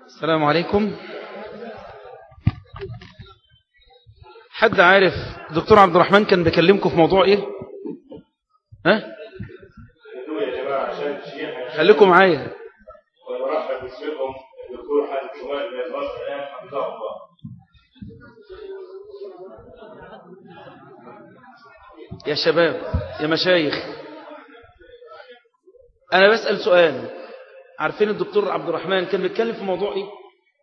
السلام عليكم حد عارف دكتور عبد الرحمن كان بيكلمكم في موضوع ايه ها خليكم معايا ونرحب باسمكم الدكتور حازم شمال من مصر الان حفظه الله يا شباب يا مشايخ أنا بسأل سؤال عارفين الدكتور عبد الرحمن كان بيتكلم في موضوع إيه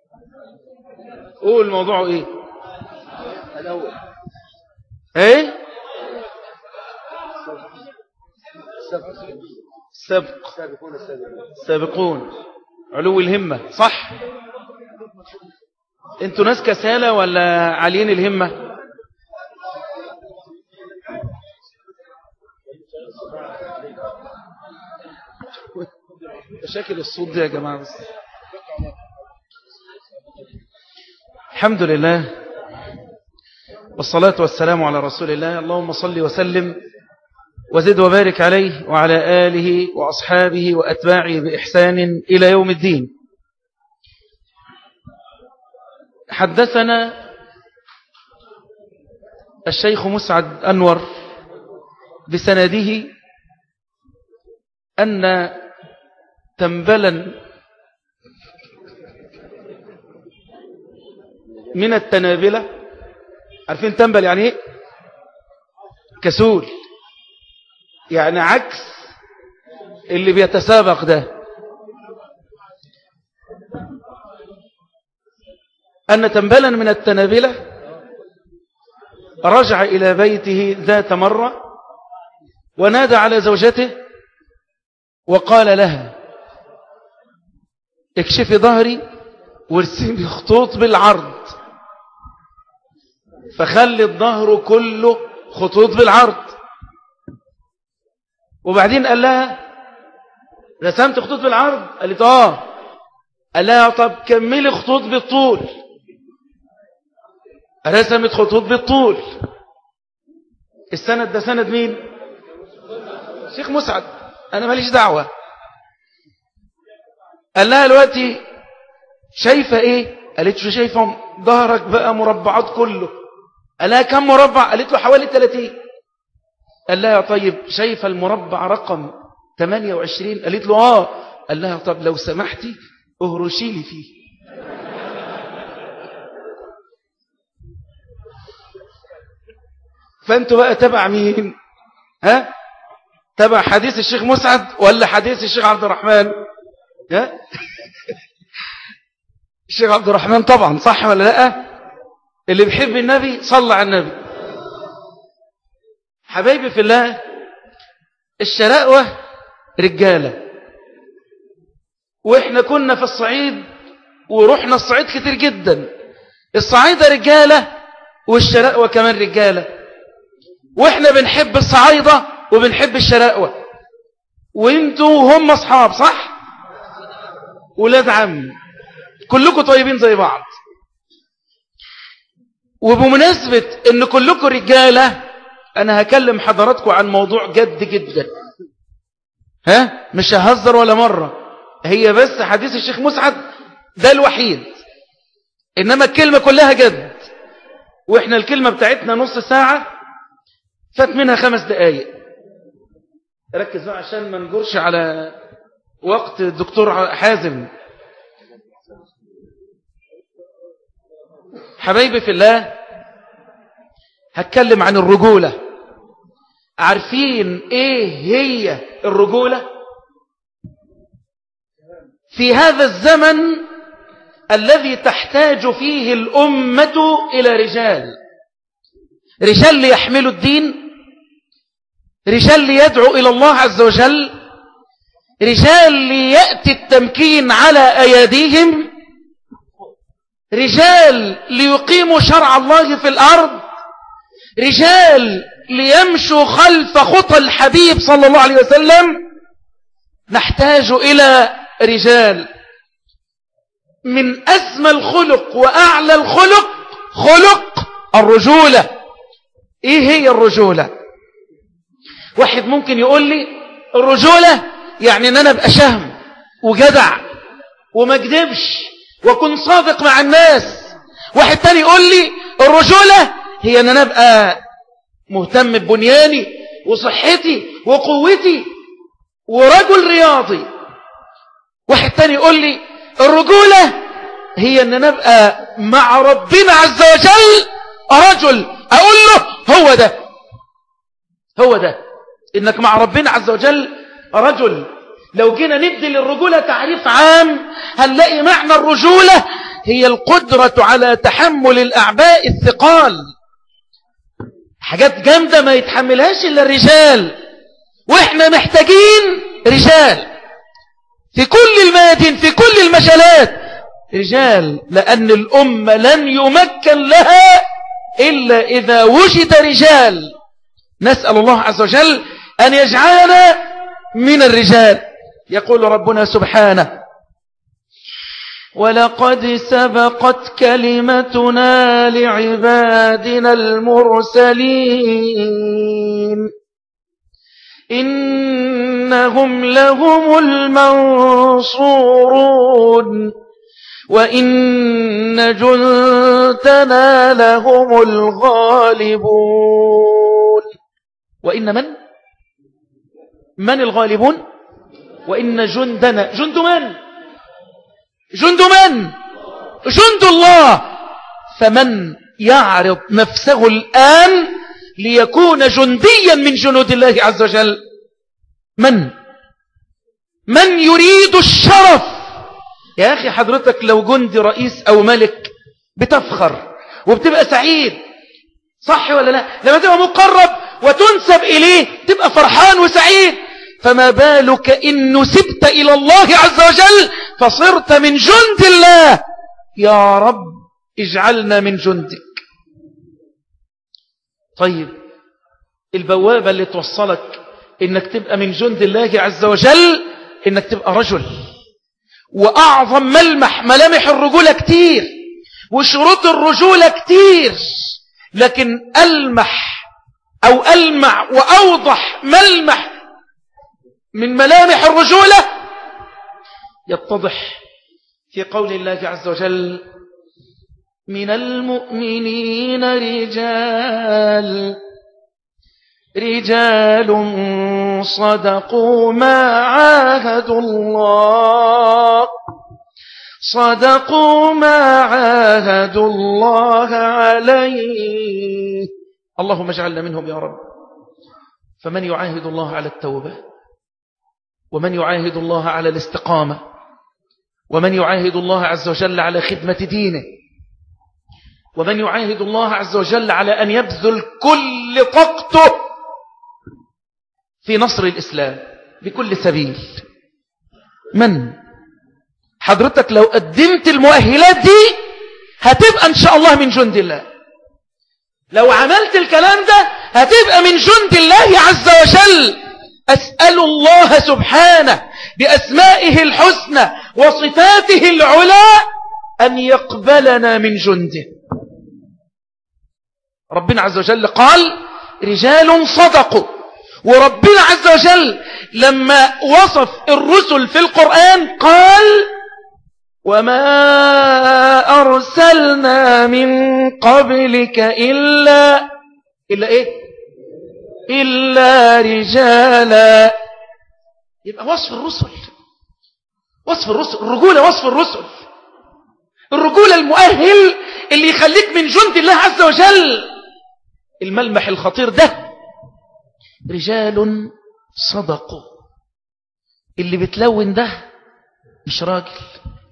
قول موضوعه إيه الأول إيه سبق السابقون السابقون سابقون علو الهمة صح انتوا ناس كسالة ولا عاليين الهمة مشاكل الصوت دي يا جماعة بس الحمد لله والصلاة والسلام على رسول الله اللهم صل وسلم وزد وبارك عليه وعلى آله وأصحابه وأتباعه بإحسان إلى يوم الدين حدثنا الشيخ مسعد أنور بسنده أن تنبلا من التنابلة عارفين تنبل يعني ايه كسول يعني عكس اللي بيتسابق ده أن تنبلا من التنابلة رجع إلى بيته ذات مرة ونادى على زوجته وقال لها اكشفي ظهري وارسمي خطوط بالعرض فخلي الظهر كله خطوط بالعرض وبعدين قال لها رسمت خطوط بالعرض قالت اه قال لها طب كملي خطوط بالطول رسمت خطوط بالطول السند ده سند مين شيخ مسعد انا ماليش دعوة قال لها دلوقتي شايفة ايه قالت له شايفة ظهرك بقى مربعات كله قال لها كم مربع قالت له حوالي 30 قال لها طيب شايفة المربع رقم 28 قالت له اه قال لها طب لو سمحتي اهرشي لي فيه فانتوا بقى تبع مين ها تبع حديث الشيخ مسعد ولا حديث الشيخ عبد الرحمن ها الشيخ عبد الرحمن طبعا صح ولا لا اللي بيحب النبي صلى على النبي حبايبي في الله الشراءوة رجالة واحنا كنا في الصعيد ورحنا الصعيد كتير جدا الصعيدة رجالة والشراءوة كمان رجالة واحنا بنحب الصعايدة وبنحب الشراءوة وانتوا هم اصحاب صح ولاد عم كلكم طيبين زي بعض وبمناسبة ان كلكم رجالة انا هكلم حضراتكم عن موضوع جد جدا ها مش ههزر ولا مرة هي بس حديث الشيخ مسعد ده الوحيد انما الكلمة كلها جد واحنا الكلمة بتاعتنا نص ساعة فات منها خمس دقايق ركز بقى عشان ما نجرش على وقت الدكتور حازم حبايبي في الله هتكلم عن الرجولة عارفين ايه هي الرجولة في هذا الزمن الذي تحتاج فيه الأمة إلى رجال رجال ليحملوا الدين رجال ليدعو إلى الله عز وجل رجال ليأتي التمكين على أيديهم رجال ليقيموا شرع الله في الأرض رجال ليمشوا خلف خطى الحبيب صلى الله عليه وسلم نحتاج إلى رجال من أسمى الخلق وأعلى الخلق خلق الرجولة إيه هي الرجولة واحد ممكن يقول لي الرجولة يعني أن أنا أبقى شهم وجدع وما اكذبش وكن صادق مع الناس واحد تاني يقول لي الرجولة هي ان انا ابقى مهتم ببنياني وصحتي وقوتي ورجل رياضي واحد تاني يقول لي الرجولة هي ان انا ابقى مع ربنا عز وجل رجل اقول له هو ده هو ده انك مع ربنا عز وجل رجل لو جينا ندي للرجولة تعريف عام هنلاقي معنى الرجولة هي القدرة على تحمل الأعباء الثقال حاجات جامدة ما يتحملهاش إلا الرجال وإحنا محتاجين رجال في كل المادين في كل المجالات رجال لأن الأمة لن يمكن لها إلا إذا وجد رجال نسأل الله عز وجل أن يجعلنا من الرجال يقول ربنا سبحانه ولقد سبقت كلمتنا لعبادنا المرسلين إنهم لهم المنصورون وإن جندنا لهم الغالبون وإن من؟ من الغالبون؟ وإن جندنا جند من؟ جند من جند الله فمن يعرض نفسه الآن ليكون جنديا من جنود الله عز وجل من من يريد الشرف يا أخي حضرتك لو جندي رئيس أو ملك بتفخر وبتبقى سعيد صح ولا لا لما تبقى مقرب وتنسب إليه تبقى فرحان وسعيد فما بالك إن نسبت إلى الله عز وجل فصرت من جند الله يا رب اجعلنا من جندك طيب البوابة اللي توصلك إنك تبقى من جند الله عز وجل إنك تبقى رجل وأعظم ملمح ملامح الرجولة كتير وشروط الرجولة كتير لكن ألمح أو ألمع وأوضح ملمح من ملامح الرجولة يتضح في قول الله عز وجل من المؤمنين رجال رجال صدقوا ما عاهدوا الله صدقوا ما عاهدوا الله عليه اللهم اجعلنا منهم يا رب فمن يعاهد الله على التوبة ومن يعاهد الله على الاستقامة ومن يعاهد الله عز وجل على خدمة دينه ومن يعاهد الله عز وجل على أن يبذل كل طاقته في نصر الإسلام بكل سبيل من حضرتك لو قدمت المؤهلات دي هتبقى إن شاء الله من جند الله لو عملت الكلام ده هتبقى من جند الله عز وجل أسأل الله سبحانه بأسمائه الحسنى وصفاته العلا أن يقبلنا من جنده ربنا عز وجل قال رجال صدقوا وربنا عز وجل لما وصف الرسل في القرآن قال وما أرسلنا من قبلك إلا إلا إيه إلا رجالا يبقى وصف الرسل وصف الرسل الرجولة وصف الرسل الرجولة المؤهل اللي يخليك من جند الله عز وجل الملمح الخطير ده رجال صدقوا اللي بتلون ده مش راجل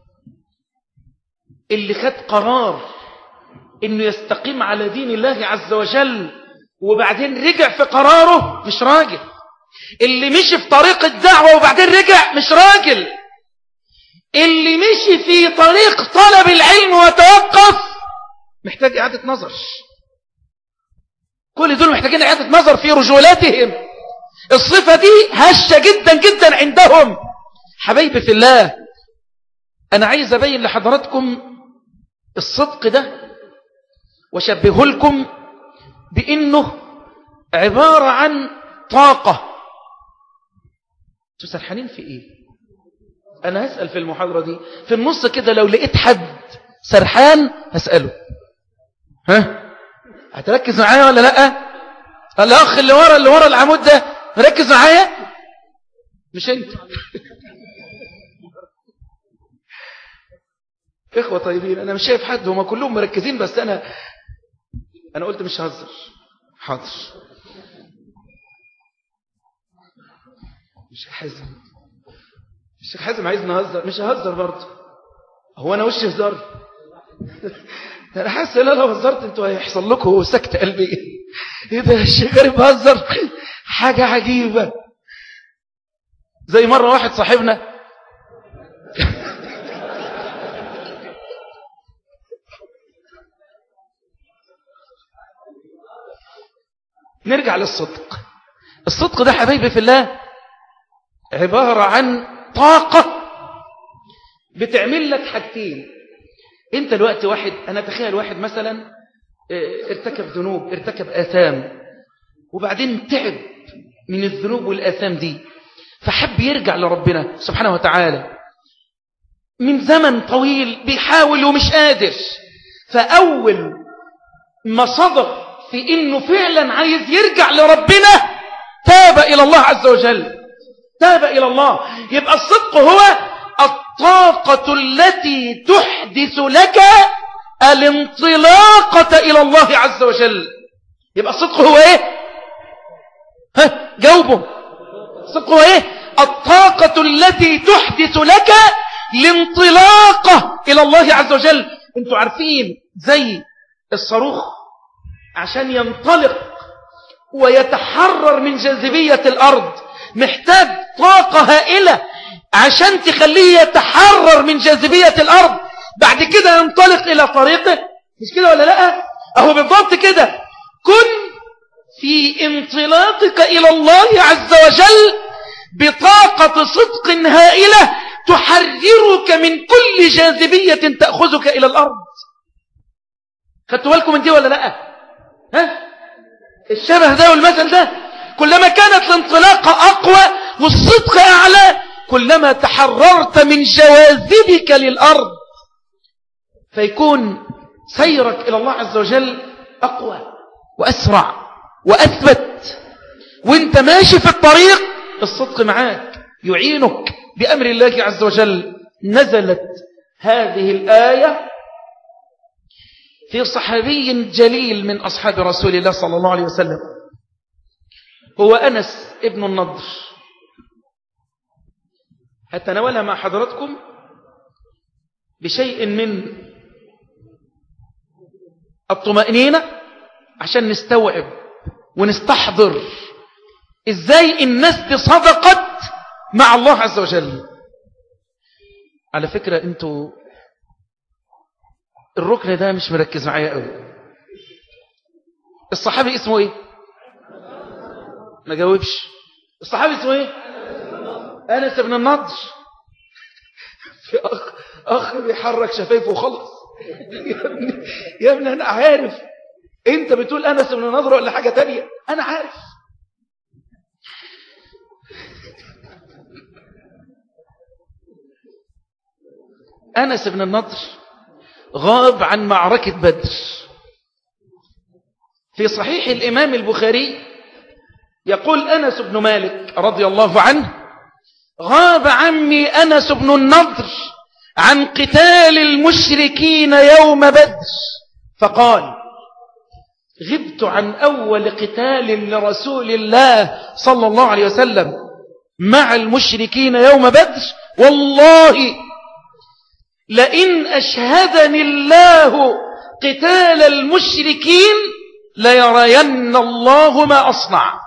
اللي خد قرار انه يستقيم على دين الله عز وجل وبعدين رجع في قراره مش راجل اللي مشي في طريق الدعوة وبعدين رجع مش راجل اللي مشي في طريق طلب العلم وتوقف محتاج إعادة نظر كل دول محتاجين إعادة نظر في رجولاتهم الصفة دي هشة جدا جدا عندهم حبايبي في الله أنا عايز أبين لحضراتكم الصدق ده وشبهه لكم بأنه عبارة عن طاقة تسرحانين في إيه أنا هسأل في المحاضرة دي في النص كده لو لقيت حد سرحان هسأله ها هتركز معايا ولا لأ الأخ اللي ورا اللي ورا العمود ده مركز معايا مش انت إخوة طيبين أنا مش شايف حد هما كلهم مركزين بس أنا أنا قلت مش هزر حاضر مش حازم الشيخ حازم عايز نهزر مش هزر برضه هو أنا وش هزار أنا حاسس إن أنا لو هزرت أنتوا هيحصل لكم سكت قلبي إيه ده الشيخ غريب هزر حاجة عجيبة زي مرة واحد صاحبنا نرجع للصدق الصدق ده حبيبي في الله عبارة عن طاقة بتعمل لك حاجتين انت الوقت واحد انا تخيل واحد مثلا اه، ارتكب ذنوب ارتكب آثام وبعدين تعب من الذنوب والآثام دي فحب يرجع لربنا سبحانه وتعالى من زمن طويل بيحاول ومش قادر فأول ما صدق في انه فعلا عايز يرجع لربنا تاب الى الله عز وجل تاب الى الله يبقى الصدق هو الطاقة التي تحدث لك الانطلاقة الى الله عز وجل يبقى الصدق هو ايه ها جاوبه الصدق هو ايه الطاقة التي تحدث لك الانطلاقة الى الله عز وجل انتوا عارفين زي الصاروخ عشان ينطلق ويتحرر من جاذبية الأرض محتاج طاقة هائلة عشان تخليه يتحرر من جاذبية الأرض بعد كده ينطلق إلى طريقه مش كده ولا لا أهو بالضبط كده كن في انطلاقك إلى الله عز وجل بطاقة صدق هائلة تحررك من كل جاذبية تأخذك إلى الأرض خدتوا بالكم من دي ولا لا ها الشبه ده والمثل ده كلما كانت الانطلاقة أقوى والصدق أعلى كلما تحررت من جواذبك للأرض فيكون سيرك إلى الله عز وجل أقوى وأسرع وأثبت وانت ماشي في الطريق الصدق معاك يعينك بأمر الله عز وجل نزلت هذه الآية في صحابي جليل من أصحاب رسول الله صلى الله عليه وسلم هو أنس ابن النضر هتناولها مع حضراتكم بشيء من الطمأنينة عشان نستوعب ونستحضر ازاي الناس دي صدقت مع الله عز وجل على فكرة انتوا الركن ده مش مركز معايا قوي الصحابي اسمه ايه ما جاوبش الصحابي اسمه ايه انس بن النضر في اخ اخ بيحرك شفايفه وخلص يا ابني يا ابني انا عارف انت بتقول انس بن النضر ولا حاجه تانية انا عارف انس بن النضر غاب عن معركة بدر في صحيح الإمام البخاري يقول أنس بن مالك رضي الله عنه غاب عمي أنس بن النضر عن قتال المشركين يوم بدر فقال غبت عن أول قتال لرسول الله صلى الله عليه وسلم مع المشركين يوم بدر والله لئن أشهدني الله قتال المشركين ليرين الله ما أصنع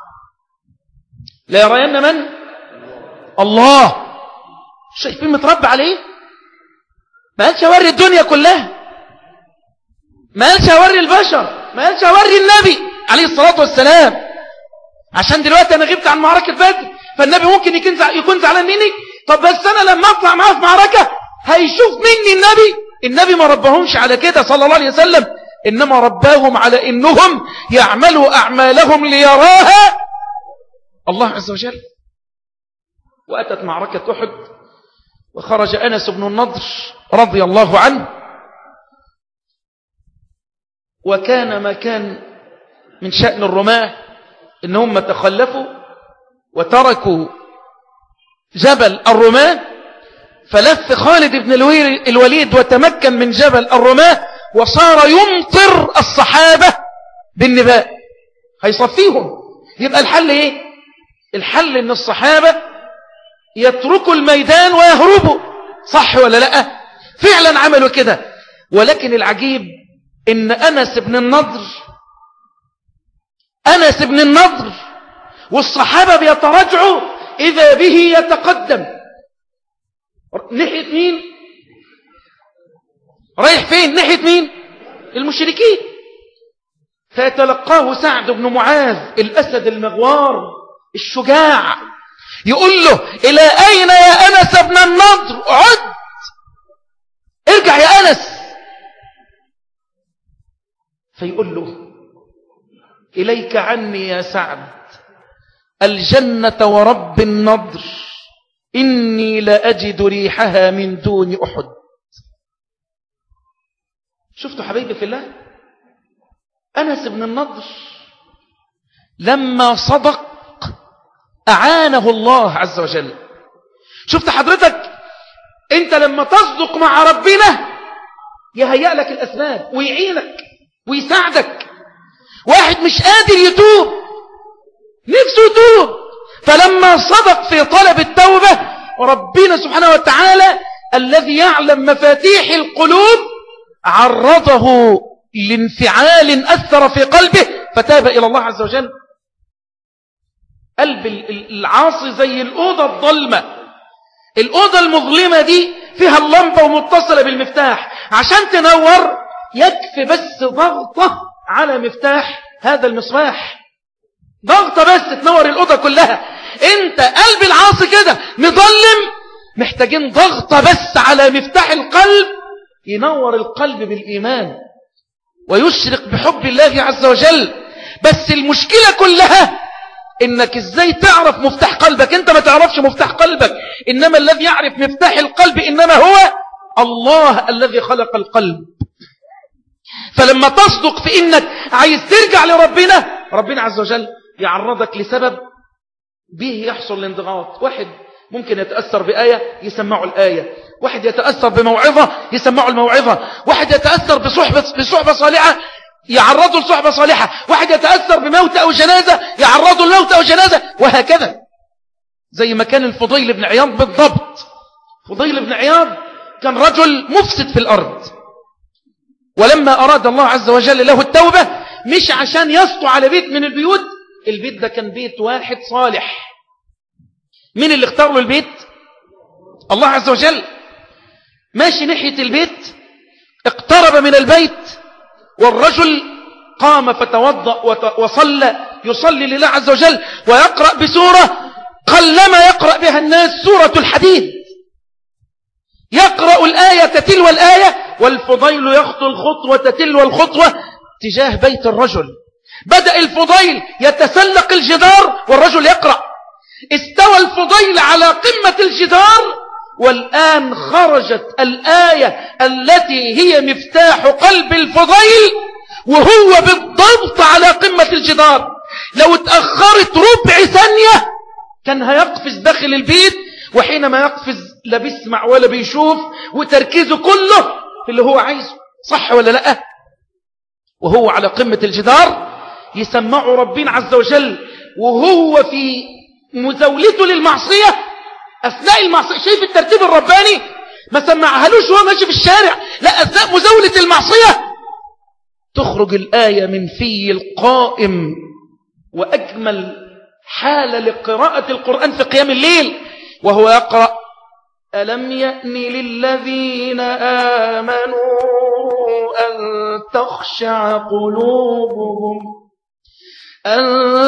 ليرين من؟ الله شايفين متربى عليه ما قالش أوري الدنيا كلها ما قالش أوري البشر ما قالش أوري النبي عليه الصلاة والسلام عشان دلوقتي أنا غبت عن معركة بدر فالنبي ممكن يكون زعلان مني طب بس أنا لما أطلع معاه في معركة هيشوف مني النبي النبي ما ربهمش على كده صلى الله عليه وسلم إنما رباهم على إنهم يعملوا أعمالهم ليراها الله عز وجل وأتت معركة أحد وخرج أنس بن النضر رضي الله عنه وكان ما كان من شأن الرماة إنهم تخلفوا وتركوا جبل الرماة فلف خالد بن الوليد وتمكن من جبل الرماة وصار يمطر الصحابة بالنباء هيصفيهم يبقى الحل ايه الحل ان الصحابة يتركوا الميدان ويهربوا صح ولا لا فعلا عملوا كده ولكن العجيب ان انس بن النضر انس بن النضر والصحابة بيتراجعوا اذا به يتقدم ناحية مين رايح فين ناحية مين المشركين فيتلقاه سعد بن معاذ الأسد المغوار الشجاع يقول له إلى أين يا أنس بن النضر عد ارجع يا أنس فيقول له إليك عني يا سعد الجنة ورب النضر إني لأجد ريحها من دون أحد شفتوا حبيبي في الله أنس بن النضر لما صدق أعانه الله عز وجل شفت حضرتك انت لما تصدق مع ربنا يهيأ لك الأسباب ويعينك ويساعدك واحد مش قادر يتوب نفسه يتوب فلما صدق في طلب التوبة ربنا سبحانه وتعالى الذي يعلم مفاتيح القلوب عرضه لانفعال أثر في قلبه فتاب إلى الله عز وجل قلب العاصي زي الأوضة الظلمة الأوضة المظلمة دي فيها اللمبة ومتصلة بالمفتاح عشان تنور يكفي بس ضغطة على مفتاح هذا المصباح ضغطة بس تنور الأوضة كلها انت قلب العاصي كده مظلم محتاجين ضغطة بس على مفتاح القلب ينور القلب بالإيمان ويشرق بحب الله عز وجل بس المشكلة كلها انك ازاي تعرف مفتاح قلبك انت ما تعرفش مفتاح قلبك انما الذي يعرف مفتاح القلب انما هو الله الذي خلق القلب فلما تصدق في انك عايز ترجع لربنا ربنا عز وجل يعرضك لسبب به يحصل الانضغاط واحد ممكن يتأثر بآية يسمعه الآية واحد يتأثر بموعظة يسمعه الموعظة واحد يتأثر بصحبة, بصحبة صالحة يعرضه لصحبة صالحة واحد يتأثر بموت أو جنازة يعرضه لموت أو جنازة وهكذا زي ما كان الفضيل بن عياض بالضبط فضيل بن عياض كان رجل مفسد في الأرض ولما أراد الله عز وجل له التوبة مش عشان يسطو على بيت من البيوت البيت ده كان بيت واحد صالح مين اللي اختار له البيت الله عز وجل ماشي ناحية البيت اقترب من البيت والرجل قام فتوضأ وصلى يصلي لله عز وجل ويقرأ بسورة قلما يقرأ بها الناس سورة الحديد يقرأ الآية تلو الآية والفضيل يخطو الخطوة تلو الخطوة تجاه بيت الرجل بدأ الفضيل يتسلق الجدار والرجل يقرأ استوى الفضيل على قمة الجدار والآن خرجت الآية التي هي مفتاح قلب الفضيل وهو بالضبط على قمة الجدار لو اتأخرت ربع ثانية كان هيقفز داخل البيت وحينما يقفز لا بيسمع ولا بيشوف وتركيزه كله في اللي هو عايزه صح ولا لا وهو على قمة الجدار يسمعه ربنا عز وجل وهو في مزاولته للمعصية أثناء المعصية شايف الترتيب الرباني ما سمعهالوش وهو ماشي في الشارع لا أثناء مزاولة المعصية تخرج الآية من في القائم وأجمل حالة لقراءة القرآن في قيام الليل وهو يقرأ ألم يأن للذين آمنوا أن تخشع قلوبهم أن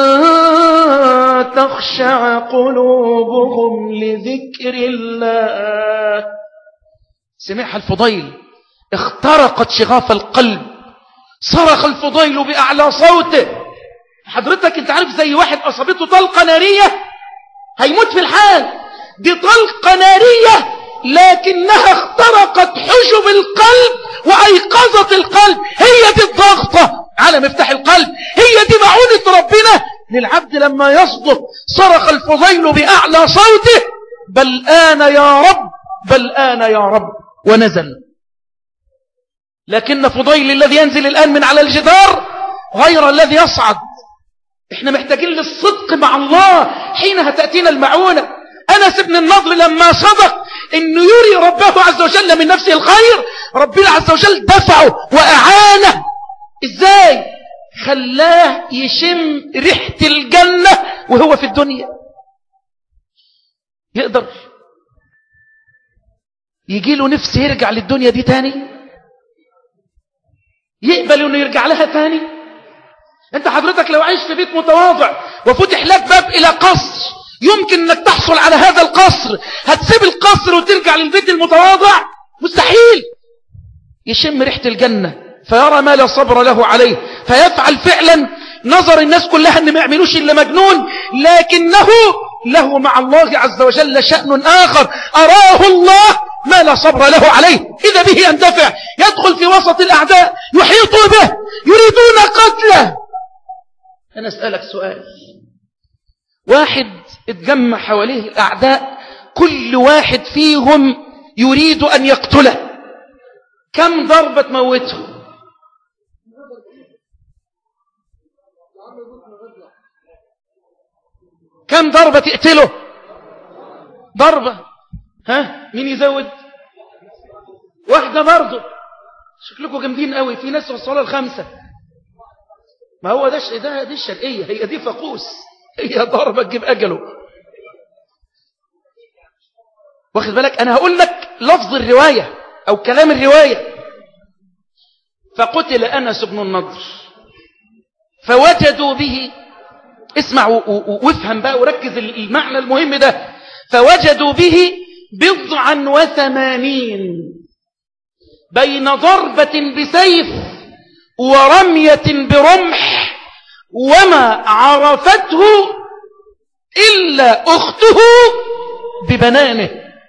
تخشع قلوبهم لذكر الله سمعها الفضيل اخترقت شغاف القلب صرخ الفضيل بأعلى صوته حضرتك انت عارف زي واحد أصابته طلقة نارية هيموت في الحال دي طلقة نارية لكنها اخترقت حجب القلب وأيقظت القلب هي دي الضغطة على مفتاح القلب هي دي معونة ربنا للعبد لما يصدق صرخ الفضيل بأعلى صوته بل آن يا رب بل آن يا رب ونزل لكن فضيل الذي ينزل الآن من على الجدار غير الذي يصعد احنا محتاجين للصدق مع الله حينها تأتينا المعونة أنس بن النضر لما صدق انه يري ربه عز وجل من نفسه الخير ربنا عز وجل دفعه وأعانه ازاي خلاه يشم ريحة الجنة وهو في الدنيا يقدر يجي له نفس يرجع للدنيا دي تاني يقبل انه يرجع لها تاني انت حضرتك لو عايش في بيت متواضع وفتح لك باب الى قصر يمكن انك تحصل على هذا القصر هتسيب القصر وترجع للبيت المتواضع مستحيل يشم ريحة الجنة فيرى ما لا صبر له عليه فيفعل فعلا نظر الناس كلها ان ما يعملوش الا مجنون لكنه له مع الله عز وجل شأن آخر أراه الله ما لا صبر له عليه إذا به يندفع يدخل في وسط الأعداء يحيطوا به يريدون قتله أنا أسألك سؤال واحد اتجمع حواليه الأعداء كل واحد فيهم يريد أن يقتله كم ضربة تموته كم ضربة تقتله ضربة ها مين يزود واحدة برضه شكلكم جامدين قوي في ناس في الصلاة الخمسة ما هو ده ده دي الشرقية هي دي فقوس هي ضربة تجيب أجله واخد بالك أنا هقول لك لفظ الرواية أو كلام الرواية فقتل أنس بن النضر فوجدوا به اسمع وافهم بقى وركز المعنى المهم ده فوجدوا به بضعا وثمانين بين ضربة بسيف ورمية برمح وما عرفته إلا أخته ببنانه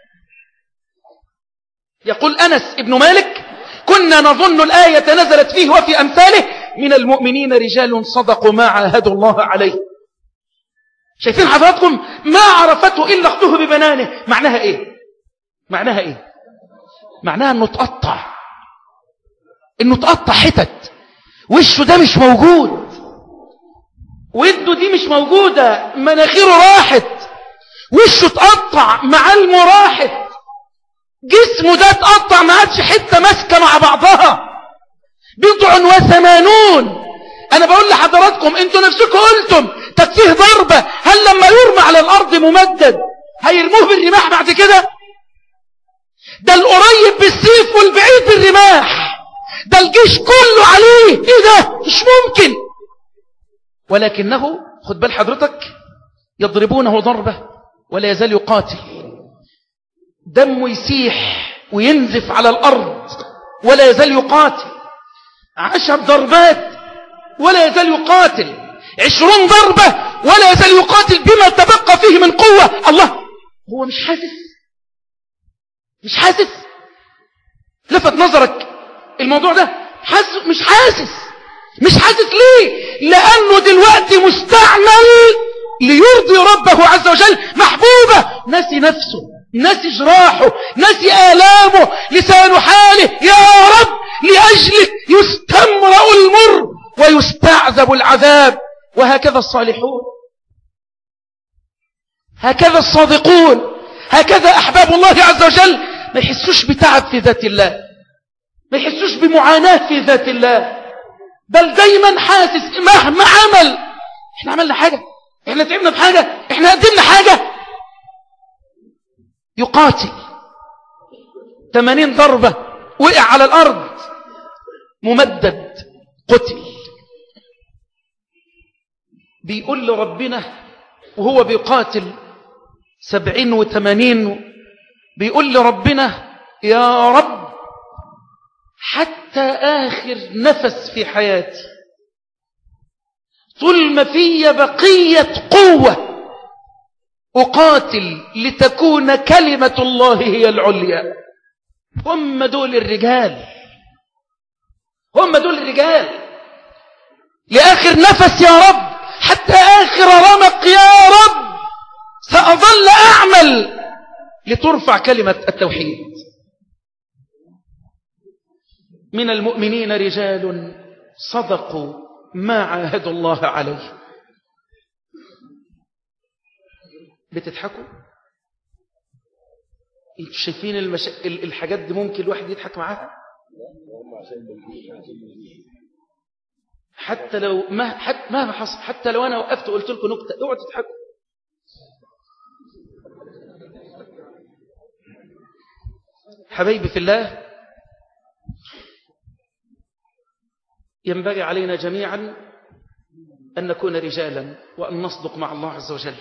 يقول أنس ابن مالك كنا نظن الآية نزلت فيه وفي أمثاله من المؤمنين رجال صدقوا ما عاهدوا الله عليه شايفين حضراتكم ما عرفته إلا اخته ببنانه معناها إيه معناها إيه معناها أنه تقطع أنه تقطع حتت وشه ده مش موجود وده دي مش موجودة مناخيره راحت وشه تقطع معالمه راحت جسمه ده تقطع ما عادش حتة ماسكة مع بعضها بضع وثمانون أنا بقول لحضراتكم أنتوا نفسكم قلتم تكفيه ضربة هل لما يرمى على الأرض ممدد هيرموه بالرماح بعد كده ده القريب بالسيف والبعيد بالرماح ده الجيش كله عليه ايه ده مش ممكن ولكنه خد بال حضرتك يضربونه ضربة ولا يزال يقاتل دمه يسيح وينزف على الأرض ولا يزال يقاتل عشر ضربات ولا يزال يقاتل عشرون ضربة ولا يزال يقاتل بما تبقى فيه من قوة الله هو مش حاسس مش حاسس لفت نظرك الموضوع ده حاسس مش حاسس مش حاسس ليه لأنه دلوقتي مستعمل ليرضي ربه عز وجل محبوبة نسي نفسه نسي جراحه نسي آلامه لسان حاله يا رب لأجلك يستمرأ المر ويستعذب العذاب وهكذا الصالحون هكذا الصادقون هكذا أحباب الله عز وجل ما يحسوش بتعب في ذات الله ما يحسوش بمعاناة في ذات الله بل دايما حاسس مهما عمل احنا عملنا حاجة احنا تعبنا بحاجة احنا قدمنا حاجة يقاتل 80 ضربة وقع على الأرض ممدد قتل بيقول لربنا وهو بيقاتل سبعين وثمانين بيقول لربنا يا رب حتى آخر نفس في حياتي طول ما في بقية قوة أقاتل لتكون كلمة الله هي العليا هم دول الرجال هم دول الرجال لآخر نفس يا رب حتى آخر رمق يا رب سأظل أعمل لترفع كلمة التوحيد من المؤمنين رجال صدقوا ما عاهدوا الله عليه بتضحكوا انتوا شايفين المش... الحاجات دي ممكن الواحد يضحك معاها حتى لو ما حتى مهما حصل حتى لو انا وقفت وقلت لكم نكته اوعوا تضحكوا حبايبي في الله ينبغي علينا جميعا أن نكون رجالا وأن نصدق مع الله عز وجل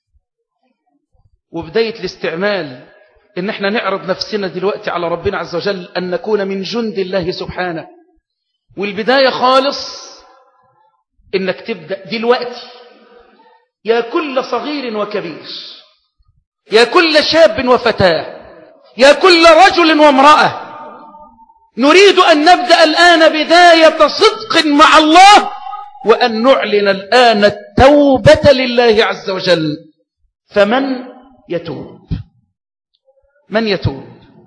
وبداية الاستعمال إن احنا نعرض نفسنا دلوقتي على ربنا عز وجل أن نكون من جند الله سبحانه والبداية خالص إنك تبدأ دلوقتي يا كل صغير وكبير يا كل شاب وفتاة يا كل رجل وامرأة نريد أن نبدأ الآن بداية صدق مع الله وأن نعلن الآن التوبة لله عز وجل فمن يتوب من يتوب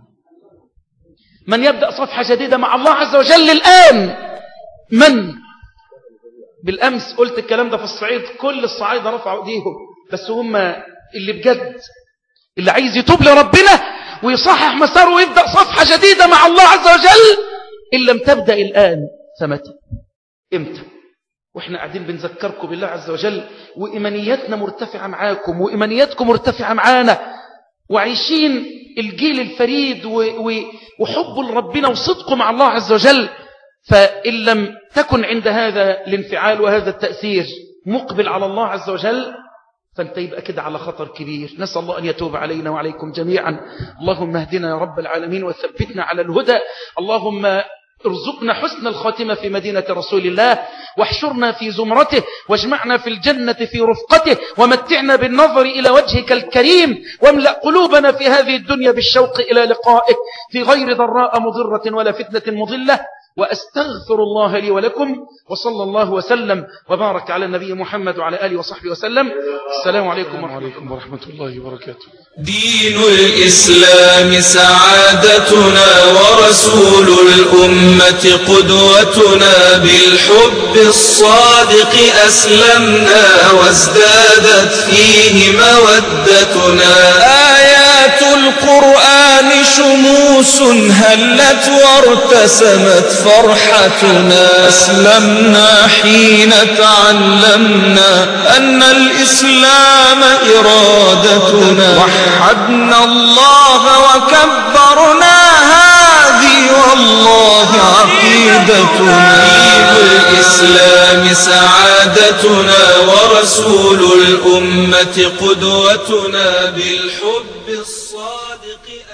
من يبدأ صفحة جديدة مع الله عز وجل الآن من بالأمس قلت الكلام ده في الصعيد كل الصعايدة رفعوا ايديهم بس هم اللي بجد اللي عايز يتوب لربنا ويصحح مساره ويبدأ صفحة جديدة مع الله عز وجل إن لم تبدأ الآن فمتى إمتى وإحنا قاعدين بنذكركم بالله عز وجل وإيمانياتنا مرتفعة معاكم وإيمانياتكم مرتفعة معانا وعايشين الجيل الفريد وحب لربنا وصدقه مع الله عز وجل فإن لم تكن عند هذا الانفعال وهذا التأثير مقبل على الله عز وجل فانت يبقى كده على خطر كبير نسأل الله أن يتوب علينا وعليكم جميعا اللهم اهدنا يا رب العالمين وثبتنا على الهدى اللهم ارزقنا حسن الخاتمة في مدينة رسول الله واحشرنا في زمرته واجمعنا في الجنة في رفقته ومتعنا بالنظر إلى وجهك الكريم واملأ قلوبنا في هذه الدنيا بالشوق إلى لقائك في غير ضراء مضرة ولا فتنة مضلة وأستغفر الله لي ولكم وصلى الله وسلم وبارك على النبي محمد وعلى آله وصحبه وسلم السلام عليكم ورحمة, ورحمة الله وبركاته دين الإسلام سعادتنا ورسول الأمة قدوتنا بالحب الصادق أسلمنا وازدادت فيه مودتنا آيات القرآن شموس هلت وارتسمت فرحتنا أسلمنا حين تعلمنا أن الإسلام إرادتنا وحدنا الله وكبرنا هذه والله عقيدتنا الإسلام سعادتنا ورسول الأمة قدوتنا بالحب الصادق